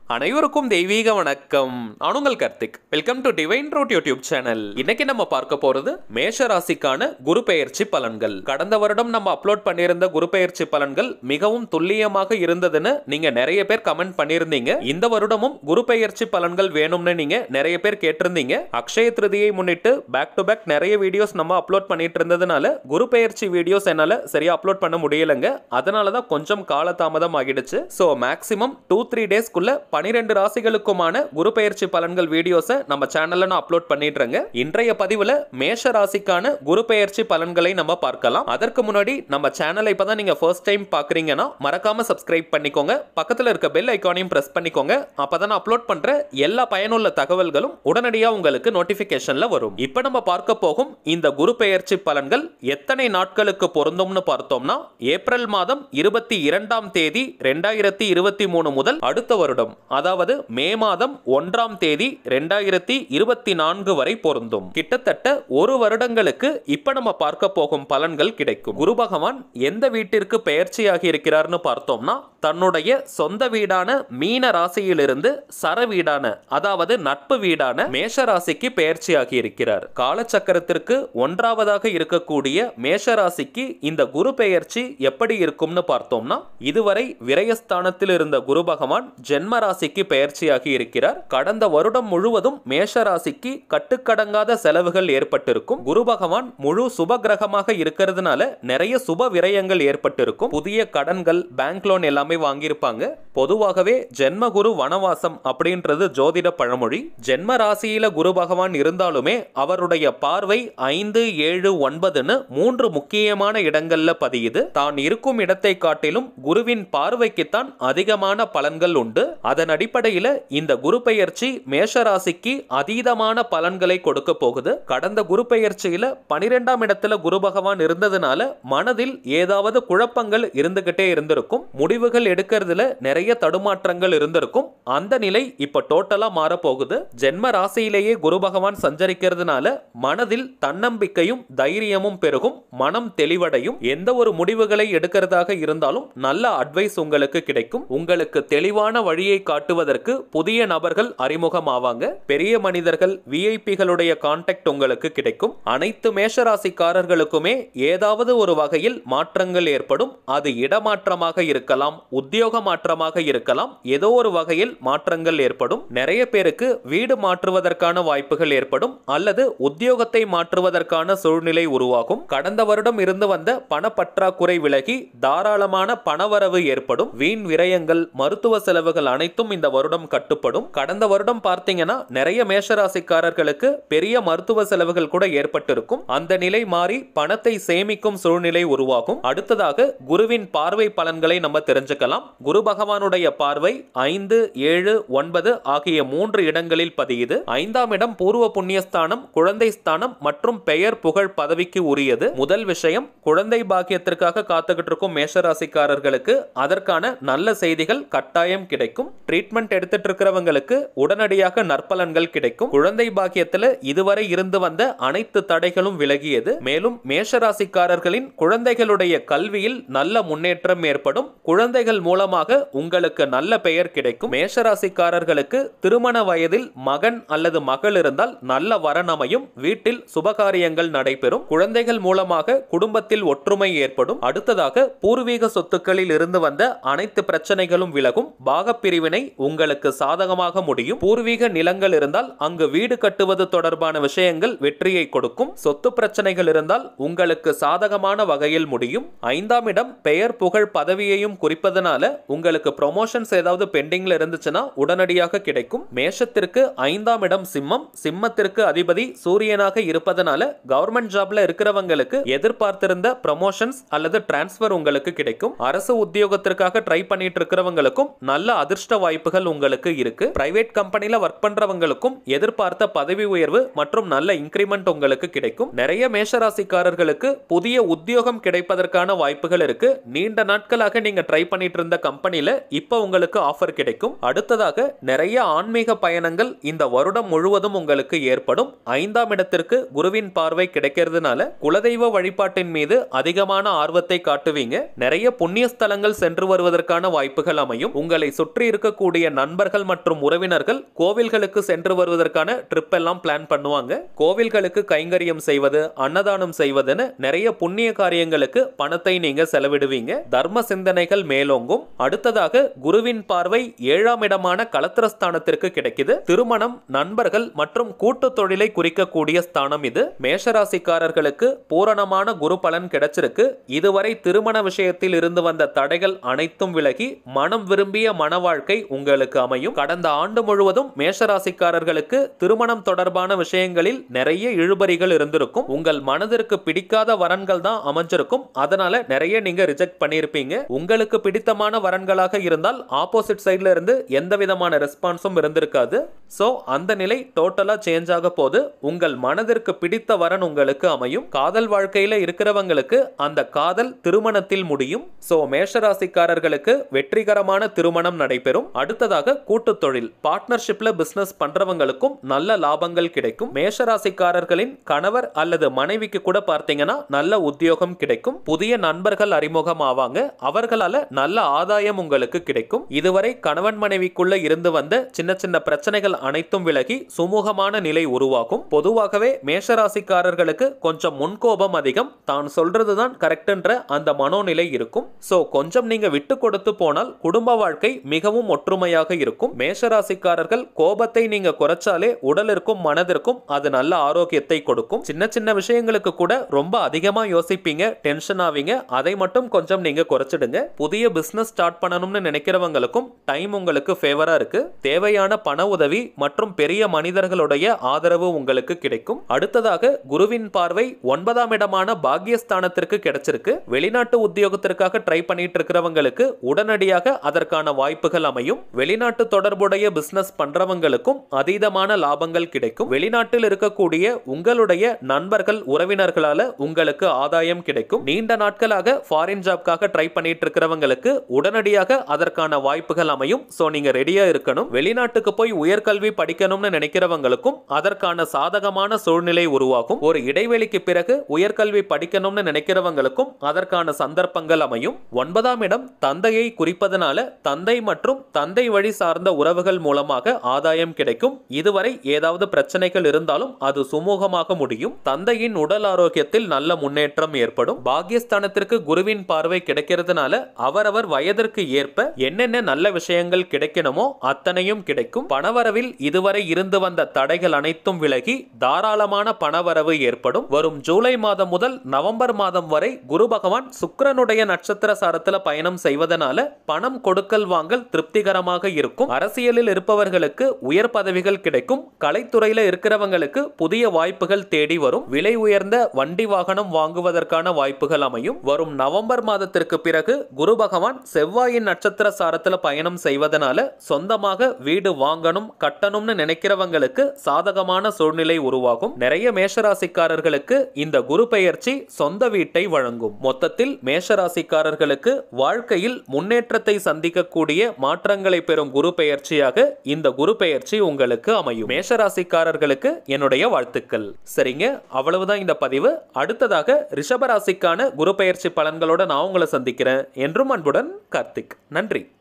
அனைவருக்கும் தெய்வீக வணக்கம் நான் உங்கள் Karthik welcome to Divine Road YouTube channel இன்னைக்கு நம்ம பார்க்க போறது மேஷ ராசிக்கான குரு பெயர்ச்சி பலன்கள் கடந்த வருடம் நம்ம அப்லோட் பண்ணியிருந்த குரு பெயர்ச்சி பலன்கள் மிகவும் துல்லியமாக இருந்ததுன்னு நீங்க நிறைய பேர் கமெண்ட் பண்ணியிருந்தீங்க இந்த வருடமும் குரு பெயர்ச்சி பலன்கள் வேணும்னு நீங்க நிறைய பேர் கேட்டிருந்தீங்க அக்ஷய திருதியை முன்னிட்டு பேக் டு பேக் நிறைய வீடியோஸ் நம்ம அப்லோட் பண்ணிட்டு இருந்ததுனால குரு பெயர்ச்சி வீடியோஸ் என்னால சரியா அப்லோட் பண்ண முடியலங்க அதனால தான் கொஞ்சம் காலதாமதம் ஆகிடுச்சு ஸோ மேக்ஸிமம் டூ த்ரீ டேஸ்க்குள்ள பனிரெண்டு ராசிகளுக்குமான குரு பெயர்ச்சி பலன்கள் வீடியோஸை நம்ம சேனல்ல நான் அப்லோட் பண்ணிடுறேங்க இன்றைய பதிவுல மேஷ ராசிக்கான குரு பெயர்ச்சி பலன்களை நம்ம பார்க்கலாம் அதற்கு முன்னாடி நம்ம சேனலை இப்பதான் நீங்க ஃபர்ஸ்ட் டைம் பாக்குறீங்கன்னா மறக்காம சப்ஸ்கிரைப் பண்ணிக்கோங்க பக்கத்துல இருக்க பெல் ஐக்கானையும் பிரஸ் பண்ணிக்கோங்க அப்பதான் நான் அப்லோட் பண்ற எல்லா பயனுள்ள தகவல்களும் உடனடியாக உங்களுக்கு நோட்டிபிகேஷன்ல வரும் இப்போ நம்ம பார்க்க போகும் இந்த குரு பெயர்ச்சி பலன்கள் எத்தனை நாட்களுக்கு பொருந்தும்னு பார்த்தோம்னா ஏப்ரல் மாதம் இருபத்தி இரண்டாம் தேதி ரெண்டாயிரத்தி இருபத்தி மூணு முதல் அடுத்த வருடம் அதாவது மே மாதம் ஒன்றாம் தேதி ரெண்டாயிரத்தி இருபத்தி நான்கு வரை பொருந்தும் கிட்டத்தட்ட ஒரு வருடங்களுக்கு இப்ப நம்ம பார்க்க போகும் பலன்கள் கிடைக்கும் குரு பகவான் எந்த வீட்டிற்கு பெயர்ச்சியாகி இருக்கிறார்னு பார்த்தோம்னா தன்னுடைய சொந்த வீடான மீன ராசியிலிருந்து சர வீடான அதாவது நட்பு வீடான மேஷ ராசிக்கு பெயர்ச்சியாகி இருக்கிறார் காலச்சக்கரத்திற்கு ஒன்றாவதாக இருக்கக்கூடிய மேஷ ராசிக்கு இந்த குரு பெயர்ச்சி எப்படி இருக்கும்னு பார்த்தோம்னா இதுவரை விரயஸ்தானத்தில் இருந்த குரு பகவான் ஜென்ம ராசிக்கு பெயர்ச்சியாகி இருக்கிறார் கடந்த வருடம் முழுவதும் மேஷ ராசிக்கு கட்டுக்கடங்காத செலவுகள் ஏற்பட்டிருக்கும் குரு பகவான் முழு சுப கிரகமாக இருக்கிறதுனால நிறைய சுப விரயங்கள் ஏற்பட்டிருக்கும் புதிய கடன்கள் பேங்க் லோன் எல்லாமே வாங்கியிருப்பாங்க பொதுவாகவே ஜென்ம குரு வனவாசம் அப்படின்றது ஜோதிட பழமொழி ஜென்ம ராசியில குரு பகவான் இருந்தாலுமே அவருடைய பார்வை ஐந்து ஏழு ஒன்பதுன்னு மூன்று முக்கியமான இடங்கள்ல பதியுது தான் இருக்கும் இடத்தை காட்டிலும் குருவின் பார்வைக்குத்தான் அதிகமான பலன்கள் உண்டு அதன் அடிப்படையில இந்த குரு பெயர்ச்சி மேஷ ராசிக்கு அதீதமான பலன்களை கொடுக்க போகுது கடந்த குரு பெயர்ச்சியில பனிரெண்டாம் இடத்துல குரு பகவான் இருந்ததுனால மனதில் ஏதாவது குழப்பங்கள் இருந்துகிட்டே இருந்திருக்கும் முடிவுகள் எடுக்கிறதுல நிறைய தடுமாற்றங்கள் இருந்திருக்கும் அந்த நிலை இப்ப டோட்டலா மாற போகுது ஜென்ம ராசியிலேயே குரு பகவான் சஞ்சரிக்கிறதுனால மனதில் தன்னம்பிக்கையும் தைரியமும் பெருகும் மனம் தெளிவடையும் எந்த ஒரு முடிவுகளை எடுக்கிறதாக இருந்தாலும் நல்ல அட்வைஸ் உங்களுக்கு கிடைக்கும் உங்களுக்கு தெளிவான வழியை காட்டுவதற்கு புதிய நபர்கள் அறிமுகமாவாங்க பெரிய மனிதர்கள் விஐபிகளுடைய கான்டாக்ட் உங்களுக்கு கிடைக்கும் அனைத்து மேஷராசிக்காரர்களுக்குமே ஏதாவது ஒரு வகையில் மாற்றங்கள் ஏற்படும் அது இடமாற்றமாக இருக்கலாம் உத்தியோக மாற்றமாக இருக்கலாம் ஏதோ ஒரு வகையில் மாற்றங்கள் ஏற்படும் நிறைய பேருக்கு வீடு மாற்றுவதற்கான வாய்ப்புகள் ஏற்படும் அல்லது உத்தியோகத்தை மாற்றுவதற்கான சூழ்நிலை உருவாகும் கடந்த வருடம் இருந்து வந்த பணப்பற்றாக்குறை விலகி தாராளமான பணவரவு ஏற்படும் வீண் விரயங்கள் மருத்துவ செலவுகள் அனைத்தும் இந்த வருடம் கட்டுப்படும் கடந்த வருடம் பார்த்தீங்கன்னா நிறைய மேஷராசிக்காரர்களுக்கு பெரிய மருத்துவ செலவுகள் கூட ஏற்பட்டிருக்கும் அந்த நிலை மாறி பணத்தை சேமிக்கும் சூழ்நிலை உருவாகும் அடுத்ததாக குருவின் பார்வை பலன்களை நம்ம தெரிஞ்சுக்கலாம் குரு பகவானுடைய பார்வை ஐந்து ஏழு ஒன்பது ஆகிய மூன்று இடங்களில் பதியுது ஐந்தாம் இடம் பூர்வ புண்ணியஸ்தானம் குழந்தை ஸ்தானம் மற்றும் பெயர் புகழ் பதவிக்கு உரியது முதல் விஷயம் குழந்தை பாக்கியத்திற்காக காத்துக்கிட்டு இருக்கும் மேஷராசிக்காரர்களுக்கு அதற்கான நல்ல செய்திகள் கட்டாயம் கிடைக்கும் ட்ரீட்மெண்ட் எடுத்துட்டு இருக்கிறவங்களுக்கு உடனடியாக நற்பலன்கள் கிடைக்கும் குழந்தை பாக்கியத்துல இதுவரை இருந்து வந்த அனைத்து தடைகளும் விலகியது மேலும் மேஷராசிக்காரர்களின் குழந்தைகளுடைய கல்வியில் நல்ல முன்னேற்றம் ஏற்படும் குழந்தைகள் மூலமாக உங்களுக்கு நல்ல பெயர் கிடைக்கும் மேஷராசிக்காரர்களுக்கு திருமண வயதில் மகன் அல்லது மகள் இருந்தால் நல்ல வரன் அமையும் வீட்டில் சுபகாரியங்கள் நடைபெறும் குழந்தைகள் மூலமாக குடும்பத்தில் ஒற்றுமை ஏற்படும் அடுத்ததாக பூர்வீக சொத்துக்களில் இருந்து வந்த அனைத்து பிரச்சனைகளும் விலகும் பாகப்பிரிவினை உங்களுக்கு சாதகமாக முடியும் பூர்வீக நிலங்கள் இருந்தால் அங்கு வீடு கட்டுவது தொடர்பான விஷயங்கள் வெற்றியை கொடுக்கும் சொத்து பிரச்சனைகள் இருந்தால் உங்களுக்கு சாதகமான வகையில் முடியும் ஐந்தாம் இடம் பெயர் புகழ் பதவியையும் குறிப்பதனால உங்களுக்கு ப்ரொமோஷன்ஸ் ஏதாவது பெண்டிங்ல இருந்துச்சுன்னா உடனடியாக கிடைக்கும் மேஷத்திற்கு ஐந்தாம் இடம் சிம்மம் சிம்மத்திற்கு அதிபதி சூரியனாக இருப்பதனால கவர்மெண்ட் ஜாப்ல இருக்கிறவங்களுக்கு எதிர்பார்த்திருந்த ப்ரமோஷன்ஸ் அல்லது டிரான்ஸ்பர் உங்களுக்கு கிடைக்கும் அரசு உத்தியோகத்திற்காக ட்ரை பண்ணிட்டு இருக்கிறவங்களுக்கும் நல்ல அதிர்ஷ்ட வாய்ப்புகள் உங்களுக்கு இருக்கு பிரைவேட் கம்பெனில ஒர்க் பண்றவங்களுக்கும் எதிர்பார்த்த பதவி உயர்வு மற்றும் நல்ல இன்கிரிமெண்ட் உங்களுக்கு கிடைக்கும் நிறைய மேஷராசிக்காரர்களுக்கு புதிய உத்தியோகம் கிடைப்பதற்கான வாய்ப்புகள் இருக்கு நீண்ட நாட்களாக நீங்க ட்ரை பண்ணிட்டு இருந்த கம்பெனில இப்ப உங்களுக்கு ஆஃபர் கிடைக்கும் அடுத்ததாக நிறைய ஆன்மீக பயணங்கள் இந்த வருடம் முழுவதும் உங்களுக்கு ஏற்படும் ஐந்தாம் இடத்திற்கு குருவின் பார்வை கிடைக்கிறதுனால குலதெய்வ வழிபாட்டின் மீது அதிகமான ஆர்வத்தை காட்டுவீங்க நிறைய புண்ணிய ஸ்தலங்கள் சென்று வருவதற்கான வாய்ப்புகள் அமையும் உங்களை சுற்றி இருக்கக்கூடிய இருக்கக்கூடிய நண்பர்கள் மற்றும் உறவினர்கள் கோவில்களுக்கு சென்று வருவதற்கான ட்ரிப் எல்லாம் பிளான் பண்ணுவாங்க கோவில்களுக்கு கைங்கரியம் செய்வது அன்னதானம் செய்வதுன்னு நிறைய புண்ணிய காரியங்களுக்கு பணத்தை நீங்க செலவிடுவீங்க தர்ம சிந்தனைகள் மேலோங்கும் அடுத்ததாக குருவின் பார்வை ஏழாம் இடமான கலத்திரஸ்தானத்திற்கு கிடைக்குது திருமணம் நண்பர்கள் மற்றும் கூட்டு தொழிலை குறிக்கக்கூடிய ஸ்தானம் இது மேஷராசிக்காரர்களுக்கு பூரணமான குரு பலன் கிடைச்சிருக்கு இதுவரை திருமண விஷயத்தில் இருந்து வந்த தடைகள் அனைத்தும் விலகி மனம் விரும்பிய மன வாழ்க்கை உங்களுக்கு அமையும் கடந்த ஆண்டு முழுவதும் மேஷராசிக்காரர்களுக்கு திருமணம் தொடர்பான விஷயங்களில் நிறைய இழுபறிகள் இருந்திருக்கும் உங்கள் மனதிற்கு பிடிக்காத வரன்கள் தான் அமைஞ்சிருக்கும் அதனால நிறைய நீங்க ரிஜெக்ட் பண்ணியிருப்பீங்க உங்களுக்கு பிடித்தமான வரன்களாக இருந்தால் ஆப்போசிட் சைட்ல இருந்து எந்த விதமான ரெஸ்பான்ஸும் இருந்திருக்காது சோ அந்த நிலை டோட்டலா சேஞ்ச் ஆக போது உங்கள் மனதிற்கு பிடித்த வரன் உங்களுக்கு அமையும் காதல் வாழ்க்கையில இருக்கிறவங்களுக்கு அந்த காதல் திருமணத்தில் முடியும் சோ மேஷராசிக்காரர்களுக்கு வெற்றிகரமான திருமணம் நடைபெறும் அடுத்ததாக கூட்டு தொழில் பார்ட்னர்ஷிப்ல பிசினஸ் பண்றவங்களுக்கும் நல்ல லாபங்கள் கிடைக்கும் மேஷராசிக்காரர்களின் கணவர் அல்லது மனைவிக்கு கூட பார்த்தீங்கன்னா நல்ல உத்தியோகம் கிடைக்கும் புதிய நண்பர்கள் அறிமுகம் ஆவாங்க அவர்களால நல்ல ஆதாயம் உங்களுக்கு கிடைக்கும் இதுவரை கணவன் மனைவிக்குள்ள இருந்து வந்த சின்ன சின்ன பிரச்சனைகள் அனைத்தும் விலகி சுமூகமான நிலை உருவாகும் பொதுவாகவே மேஷராசிக்காரர்களுக்கு கொஞ்சம் முன்கோபம் அதிகம் தான் சொல்றதுதான் கரெக்ட்ன்ற அந்த மனோநிலை இருக்கும் சோ கொஞ்சம் நீங்க விட்டு கொடுத்து போனால் குடும்ப வாழ்க்கை மிகவும் ஒற்றுமையாக இருக்கும் மேஷராசிக்காரர்கள் கோபத்தை நீங்க குறைச்சாலே உடலிற்கும் மனதிற்கும் அது நல்ல ஆரோக்கியத்தை கொடுக்கும் சின்ன சின்ன விஷயங்களுக்கு கூட ரொம்ப அதிகமா யோசிப்பீங்க டென்ஷன் ஆவீங்க அதை மட்டும் கொஞ்சம் நீங்க குறைச்சிடுங்க புதிய பிசினஸ் ஸ்டார்ட் பண்ணணும்னு நினைக்கிறவங்களுக்கும் டைம் உங்களுக்கு ஃபேவரா இருக்கு தேவையான பண உதவி மற்றும் பெரிய மனிதர்களுடைய ஆதரவு உங்களுக்கு கிடைக்கும் அடுத்ததாக குருவின் பார்வை ஒன்பதாம் இடமான பாக்கியஸ்தானத்திற்கு கிடைச்சிருக்கு வெளிநாட்டு உத்தியோகத்திற்காக ட்ரை பண்ணிட்டு இருக்கிறவங்களுக்கு உடனடியாக அதற்கான வாய்ப்புகள் அமையும் வெளிநாட்டு தொடர்புடைய பிசினஸ் பண்றவங்களுக்கும் அதீதமான லாபங்கள் கிடைக்கும் வெளிநாட்டில் இருக்கக்கூடிய உங்களுடைய நண்பர்கள் உறவினர்களால உங்களுக்கு ஆதாயம் கிடைக்கும் நீண்ட நாட்களாக ஃபாரின் ஜாப்காக ட்ரை பண்ணிட்டு இருக்கிறவங்களுக்கு உடனடியாக அதற்கான வாய்ப்புகள் அமையும் சோ நீங்க ரெடியா இருக்கணும் வெளிநாட்டுக்கு போய் உயர்கல்வி படிக்கணும்னு நினைக்கிறவங்களுக்கும் அதற்கான சாதகமான சூழ்நிலை உருவாகும் ஒரு இடைவெளிக்கு பிறகு உயர்கல்வி படிக்கணும்னு நினைக்கிறவங்களுக்கும் அதற்கான சந்தர்ப்பங்கள் அமையும் ஒன்பதாம் இடம் தந்தையை குறிப்பதனால தந்தை மற்றும் தந்தை வழி சார்ந்த உறவுகள் மூலமாக ஆதாயம் கிடைக்கும் இதுவரை ஏதாவது பிரச்சனைகள் இருந்தாலும் அது சுமூகமாக முடியும் தந்தையின் உடல் ஆரோக்கியத்தில் நல்ல முன்னேற்றம் ஏற்படும் பாக்கியஸ்தானத்திற்கு குருவின் பார்வை கிடைக்கிறதுனால அவரவர் வயதிற்கு ஏற்ப என்னென்ன நல்ல விஷயங்கள் கிடைக்கணுமோ அத்தனையும் கிடைக்கும் பணவரவில் இதுவரை இருந்து வந்த தடைகள் அனைத்தும் விலகி தாராளமான பணவரவு ஏற்படும் வரும் ஜூலை மாதம் முதல் நவம்பர் மாதம் வரை குரு பகவான் சுக்கிரனுடைய நட்சத்திர சாரத்துல பயணம் செய்வதனால பணம் கொடுக்கல் வாங்கல் திருப்திகரமாக இருக்கும் அரசியலில் இருப்பவர்களுக்கு உயர் பதவிகள் கிடைக்கும் கலைத்துறையில இருக்கிறவங்களுக்கு புதிய வாய்ப்புகள் தேடி வரும் விலை உயர்ந்த வண்டி வாகனம் வாங்குவதற்கான வாய்ப்புகள் அமையும் வரும் நவம்பர் மாதத்திற்கு பிறகு குரு பகவான் செவ்வாயின் நட்சத்திர சாரத்துல பயணம் செய்வதனால சொந்தமாக வீடு வாங்கணும் கட்டணும்னு நினைக்கிறவங்களுக்கு சாதகமான சூழ்நிலை உருவாகும் நிறைய மேஷராசிக்காரர்களுக்கு இந்த குரு பெயர்ச்சி சொந்த வீட்டை வழங்கும் மொத்தத்தில் மேஷராசிக்காரர்களுக்கு வாழ்க்கையில் முன்னேற்றத்தை சந்திக்கக்கூடிய மாற்றங்களை பெறும் குரு பெயர்ச்சியாக இந்த குரு பெயர்ச்சி உங்களுக்கு அமையும் மேஷராசிக்காரர்களுக்கு என்னுடைய வாழ்த்துக்கள் சரிங்க அவ்வளவுதான் இந்த பதிவு அடுத்ததாக ரிஷபராசிக்கான குரு பெயர்ச்சி பலன்களோட நான் உங்களை சந்திக்கிறேன் என்றும் அன்புடன் கார்த்திக் நன்றி